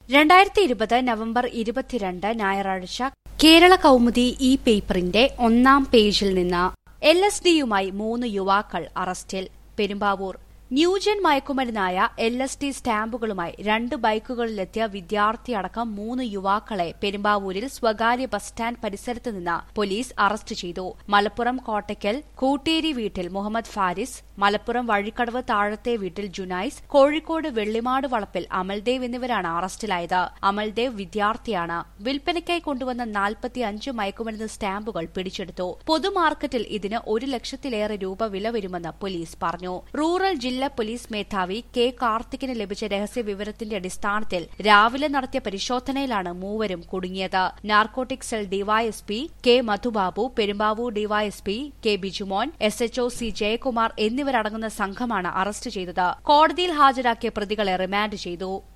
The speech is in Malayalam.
രണ്ടായിരത്തി ഇരുപത് നവംബർ ഇരുപത്തിരണ്ട് ഞായറാഴ്ച കേരള കൗമുദി ഈ പേപ്പറിന്റെ ഒന്നാം പേജിൽ നിന്ന് എൽ എസ് ഡിയുമായി മൂന്ന് യുവാക്കൾ അറസ്റ്റിൽ പെരുമ്പാവൂർ ന്യൂജൻ മയക്കുമരുന്നായ എൽ എസ് ഡി സ്റ്റാമ്പുകളുമായി രണ്ട് ബൈക്കുകളിലെത്തിയ വിദ്യാർത്ഥിയടക്കം മൂന്ന് യുവാക്കളെ പെരുമ്പാവൂരിൽ സ്വകാര്യ ബസ് സ്റ്റാൻഡ് പരിസരത്ത് നിന്ന് പോലീസ് അറസ്റ്റ് ചെയ്തു മലപ്പുറം കോട്ടയ്ക്കൽ കൂട്ടേരി വീട്ടിൽ മുഹമ്മദ് ഫാരിസ് മലപ്പുറം വഴിക്കടവ് താഴത്തെ വീട്ടിൽ ജുനൈസ് കോഴിക്കോട് വെള്ളിമാട് വളപ്പിൽ അമൽദേവ് എന്നിവരാണ് അറസ്റ്റിലായത് അമൽദേവ് വിദ്യാർത്ഥിയാണ് വിൽപ്പനയ്ക്കായി കൊണ്ടുവന്ന നാൽപ്പത്തി അഞ്ച് മയക്കുമരുന്ന് സ്റ്റാമ്പുകൾ പിടിച്ചെടുത്തു പൊതുമാർക്കറ്റിൽ ഇതിന് ഒരു ലക്ഷത്തിലേറെ രൂപ വില വരുമെന്ന് പോലീസ് പറഞ്ഞു റൂറൽ ജില്ലാ പോലീസ് മേധാവി കെ കാർത്തിക്കിന് ലഭിച്ച രഹസ്യ വിവരത്തിന്റെ അടിസ്ഥാനത്തിൽ രാവിലെ നടത്തിയ പരിശോധനയിലാണ് മൂവരും കുടുങ്ങിയത് narcotic cell DYSP K Madhubabu Perumbavoor DYSP K Bijumon S HO C Jayakumar എന്നിവരടങ്ങുന്ന സംഘമാണ് അറസ്റ്റ് ചെയ്തത് കോടതിയിൽ ഹാജരാക്കിയ പ്രതികളെ റിമാൻഡ് ചെയ്തു